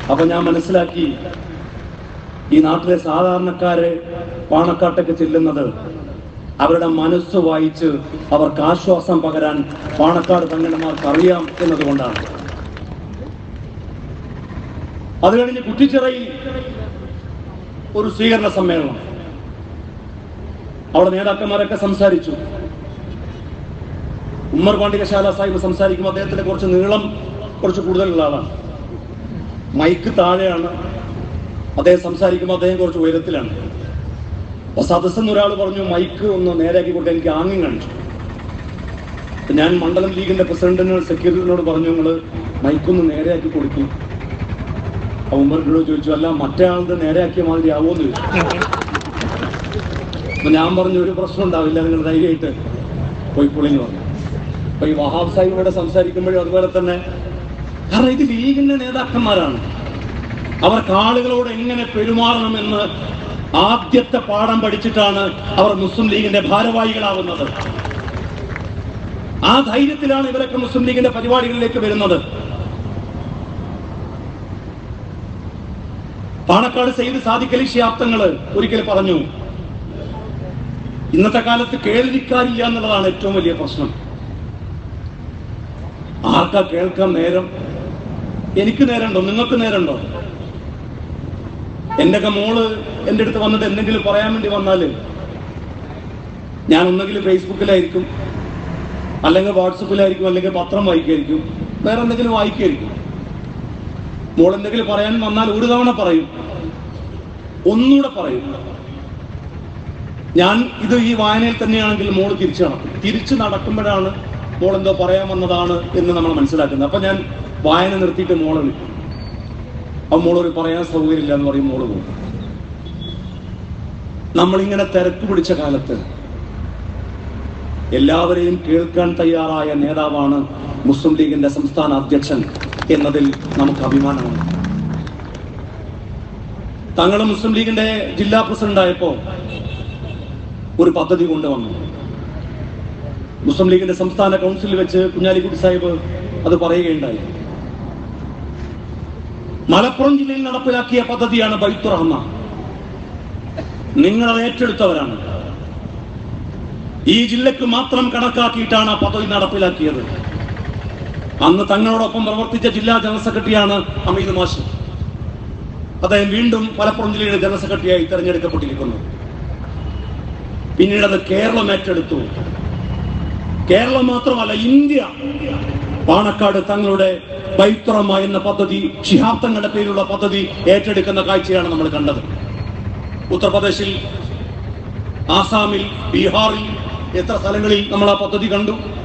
അപ്പൊ ഞാൻ മനസ്സിലാക്കി ഈ നാട്ടിലെ സാധാരണക്കാര് പാണക്കാട്ടേക്ക് ചെല്ലുന്നത് അവരുടെ മനസ്സ് വായിച്ച് അവർക്ക് ആശ്വാസം പകരാൻ പാണക്കാട് തങ്ങന്മാർക്ക് അറിയാം എന്നതുകൊണ്ടാണ് അത് കഴിഞ്ഞ് കുറ്റിച്ചിറയിൽ ഒരു സ്വീകരണ സമ്മേളനം അവിടെ നേതാക്കന്മാരൊക്കെ സംസാരിച്ചു ഉമ്മർ പാണ്ഡികശാല സാഹിബ് സംസാരിക്കുമ്പോൾ അദ്ദേഹത്തിന്റെ കുറച്ച് നീളം കുറച്ച് കൂടുതലുള്ള ആളാണ് മൈക്ക് താഴെയാണ് അദ്ദേഹം സംസാരിക്കുമ്പോൾ അദ്ദേഹം കുറച്ച് ഉയരത്തിലാണ് അപ്പൊ സദസ്സെന്ന് ഒരാൾ പറഞ്ഞു മൈക്ക് ഒന്ന് നേരെയാക്കി കൊടുത്ത് എനിക്ക് ആംഗ്യം കാണിച്ചു അപ്പൊ ഞാൻ മണ്ഡലം ലീഗിന്റെ പ്രസിഡന്റിനോട് സെക്യൂരിറ്റിനോട് പറഞ്ഞു നിങ്ങൾ മൈക്കൊന്ന് നേരെയാക്കി കൊടുക്കും അപ്പൊ ഉമ്മറിനോട് ചോദിച്ചു അല്ല മറ്റേ ആളുടെ നേരെയാക്കിയ മാതിരി ആവുമെന്ന് ചോദിച്ചു അപ്പൊ ഞാൻ പറഞ്ഞു ഒരു പ്രശ്നം ഉണ്ടാവില്ല നിങ്ങൾ ധൈര്യമായിട്ട് പോയിക്കോളിന്ന് പറഞ്ഞു അപ്പൊ ഈ വഹാബ് സാഹിബിനോട് സംസാരിക്കുമ്പോഴും അതുപോലെ തന്നെ കാരണം ഇത് ലീഗിന്റെ നേതാക്കന്മാരാണ് അവർക്ക് ആളുകളോട് എങ്ങനെ പെരുമാറണമെന്ന് ആദ്യത്തെ പാഠം പഠിച്ചിട്ടാണ് അവർ മുസ്ലിം ലീഗിന്റെ ഭാരവാഹികളാവുന്നത് ആ ധൈര്യത്തിലാണ് ഇവരൊക്കെ മുസ്ലിം ലീഗിന്റെ പരിപാടികളിലേക്ക് വരുന്നത് പാണക്കാട് സെയ്ത് സാദിഖലി ശാബ്ദങ്ങള് ഒരിക്കൽ പറഞ്ഞു ഇന്നത്തെ കാലത്ത് കേൾവിക്കാരില്ല എന്നുള്ളതാണ് ഏറ്റവും വലിയ പ്രശ്നം ആർക്കാ കേൾക്കാൻ നേരം എനിക്ക് നേരമുണ്ടോ നിങ്ങൾക്ക് നേരമുണ്ടോ എന്റെ ഒക്കെ മോള് എന്റെ അടുത്ത് വന്നിട്ട് എന്തെങ്കിലും പറയാൻ വേണ്ടി വന്നാല് ഞാൻ ഒന്നെങ്കിൽ ഫേസ്ബുക്കിലായിരിക്കും അല്ലെങ്കിൽ വാട്സപ്പിലായിരിക്കും അല്ലെങ്കിൽ പത്രം വായിക്കായിരിക്കും വേറെ എന്തെങ്കിലും വായിക്കായിരിക്കും മോൾ എന്തെങ്കിലും പറയാൻ വന്നാൽ ഒരു തവണ പറയും ഒന്നുകൂടെ പറയും ഞാൻ ഇത് ഈ വായനയിൽ തന്നെയാണെങ്കിൽ മോള് തിരിച്ചു നടക്കും തിരിച്ചു നടക്കുമ്പോഴാണ് മോൾ എന്തോ പറയാൻ വന്നതാണ് എന്ന് നമ്മൾ മനസ്സിലാക്കുന്നത് അപ്പൊ ഞാൻ വായന നിർത്തിയിട്ട് മോളെ വിളിക്കും അപ്പൊ മോളൊരു പറയാൻ സൗകര്യമില്ല എന്ന് പറയും മോള് പോകും നമ്മളിങ്ങനെ തിരക്ക് പിടിച്ച കാലത്ത് എല്ലാവരെയും കേൾക്കാൻ തയ്യാറായ നേതാവാണ് മുസ്ലിം ലീഗിന്റെ സംസ്ഥാന അധ്യക്ഷൻ എന്നതിൽ നമുക്ക് അഭിമാനമാണ് തങ്ങൾ മുസ്ലിം ലീഗിന്റെ ജില്ലാ പ്രസിഡന്റ് ആയപ്പോ ഒരു പദ്ധതി കൊണ്ടുവന്നു മുസ്ലിം ലീഗിന്റെ സംസ്ഥാന കൗൺസിലിൽ വെച്ച് കുഞ്ഞാലിക്കുട്ടി സാഹിബ് അത് പറയുകയുണ്ടായി മലപ്പുറം ജില്ലയിൽ നടപ്പിലാക്കിയ പദ്ധതിയാണ് ബൈത്തുറഹ്മ നിങ്ങൾ അത് ഏറ്റെടുത്തവരാണ് ഈ ജില്ലക്ക് മാത്രം കണക്കാക്കിയിട്ടാണ് ആ പദ്ധതി നടപ്പിലാക്കിയത് അന്ന് തങ്ങളോടൊപ്പം പ്രവർത്തിച്ച ജില്ലാ ജനറൽ സെക്രട്ടറിയാണ് അമീദ് മാഷ് അദ്ദേഹം വീണ്ടും മലപ്പുറം ജില്ലയുടെ ജനറൽ സെക്രട്ടറിയായി തെരഞ്ഞെടുക്കപ്പെട്ടിരിക്കുന്നു പിന്നീട് അത് കേരളം ഏറ്റെടുത്തു കേരളം മാത്രമല്ല ഇന്ത്യ പാണക്കാട് തങ്ങളുടെ ബൈത്തുറമ എന്ന പദ്ധതി ഷിഹാബ് തങ്ങളുടെ പേരിലുള്ള പദ്ധതി ഏറ്റെടുക്കുന്ന കാഴ്ചയാണ് നമ്മൾ കണ്ടത് ഉത്തർപ്രദേശിൽ ആസാമിൽ ബീഹാറിൽ എത്ര സ്ഥലങ്ങളിൽ നമ്മൾ ആ പദ്ധതി കണ്ടു